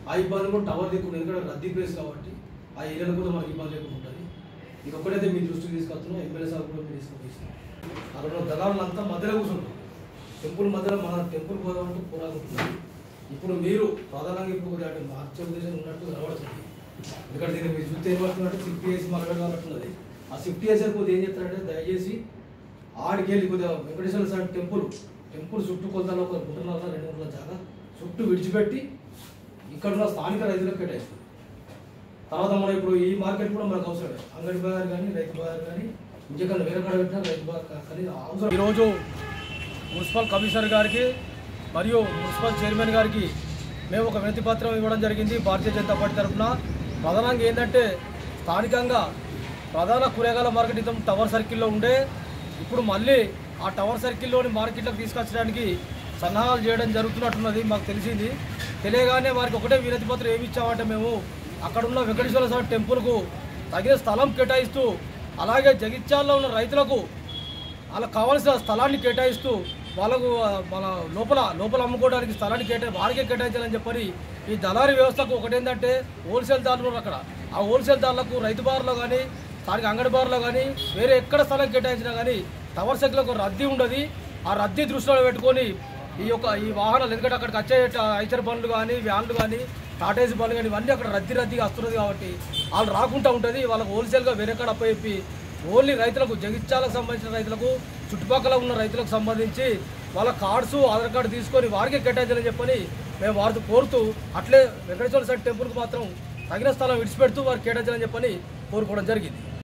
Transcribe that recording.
ఆ ఇబ్బంది కూడా టవర్ దిక్కు ఎందుకంటే రద్దీ ప్లేస్ కాబట్టి ఆ ఏరియాలో కూడా మనకి ఇబ్బంది లేకుండా ఉంటుంది ఇది ఒక్కటైతే మీ దృష్టికి తీసుకొస్తున్నాం ఎమ్మెల్యే సార్ కూడా మీరు తీసుకొచ్చేసాం అక్కడ ఉన్న దళారులంతా మధ్యలో కూర్చుంటారు టెంపుల్ మధ్యలో మన టెంపుల్ పోదామంటే పోరాకుంటున్నారు ఇప్పుడు మీరు ప్రధానంగా ఇప్పుడు కొద్దిగా అటు మార్చే ఉద్దేశం ఉన్నట్టు కనబడుతుంది ఎందుకంటే దీన్ని మీరు చూస్తే ఏం పడుతున్నట్టు షిఫ్ట్ చేసి మలగడ అన్నట్టున్నది ఆ షిఫ్ట్ చేసే కొద్దిగా ఏం చెప్తారంటే దయచేసి ఆడికి వెళ్ళి కొద్దిగా వెంకటేశ్వర స్వామి టెంపుల్ టెంపుల్ చుట్టూ కొలతలో ఒక గుంటన్నర రెండు గుంటల జాగా చుట్టూ విడిచిపెట్టి ఇక్కడ ఉన్న స్థానిక రైతులకు కేటాయిస్తుంది తర్వాత మనం ఇప్పుడు ఈ మార్కెట్ కూడా మనకు అవసరమే అంగడి బజార్ కానీ రైతు బజార్ కానీ ఇంకెక్కడ వేరే కాడ పెట్టినా రైతు బజార్ కా- కానీ అవసరం ఈరోజు మున్సిపల్ కమిషనర్ గారికి మరియు మున్సిపల్ చైర్మన్ గారికి మేము ఒక వినతి పత్రం ఇవ్వడం జరిగింది భారతీయ జనతా పార్టీ తరఫున ప్రధానంగా ఏంటంటే స్థానికంగా ప్రధాన కూరగాయల మార్కెట్ ఇంత టవర్ సర్కిల్లో ఉండే ఇప్పుడు మళ్ళీ ఆ టవర్ సర్కిల్లోని మార్కెట్లకు తీసుకొచ్చడానికి సన్నాహాలు చేయడం జరుగుతున్నట్టున్నది మాకు తెలిసింది తెలియగానే వారికి ఒకటే వినతి పత్రం ఏమి ఇచ్చామంటే మేము అక్కడున్న వెంకటేశ్వర స్వామి టెంపుల్కు తగిన స్థలం కేటాయిస్తూ అలాగే జగిత్యాల్లో ఉన్న రైతులకు వాళ్ళకి కావాల్సిన స్థలాన్ని కేటాయిస్తూ వాళ్ళకు ఆ, మన లోపల లోపల అమ్ముకోవడానికి స్థలాన్ని కేటాయి వారికే కేటాయించాలని చెప్పని ఈ దళారీ వ్యవస్థకు ఒకటేంటంటే హోల్సేల్ దారులు ఉన్నారు అక్కడ ఆ హోల్సేల్ దారులకు రైతు బార్లో కానీ స్థానిక అంగడి బార్లో కానీ వేరే ఎక్కడ స్థలం కేటాయించినా కానీ టవర్ సెక్లకు రద్దీ ఉండదు ఆ రద్దీ దృష్టిలో పెట్టుకొని ఈ యొక్క ఈ వాహనాలు ఎందుకంటే అక్కడికి వచ్చే ఐచర్ బండ్లు కానీ వ్యాన్లు కానీ టాటేసి బండ్లు కానీ ఇవన్నీ అక్కడ రద్దీ రద్దీగా వస్తున్నది కాబట్టి వాళ్ళు రాకుండా ఉంటుంది వాళ్ళకి హోల్సేల్గా వేరే కాడ అప్పచెప్పి ఓన్లీ రైతులకు జగిత్యాలకు సంబంధించిన రైతులకు చుట్టుపక్కల ఉన్న రైతులకు సంబంధించి వాళ్ళ కార్డ్స్ ఆధార్ కార్డు తీసుకొని వారికే కేటాయించాలని చెప్పని మేము వారితో కోరుతూ అట్లే వెంకటేశ్వర స్వామి టెంపుల్కి మాత్రం తగిన స్థలం విడిచిపెడుతూ వారికి కేటాయించాలని చెప్పని కోరుకోవడం జరిగింది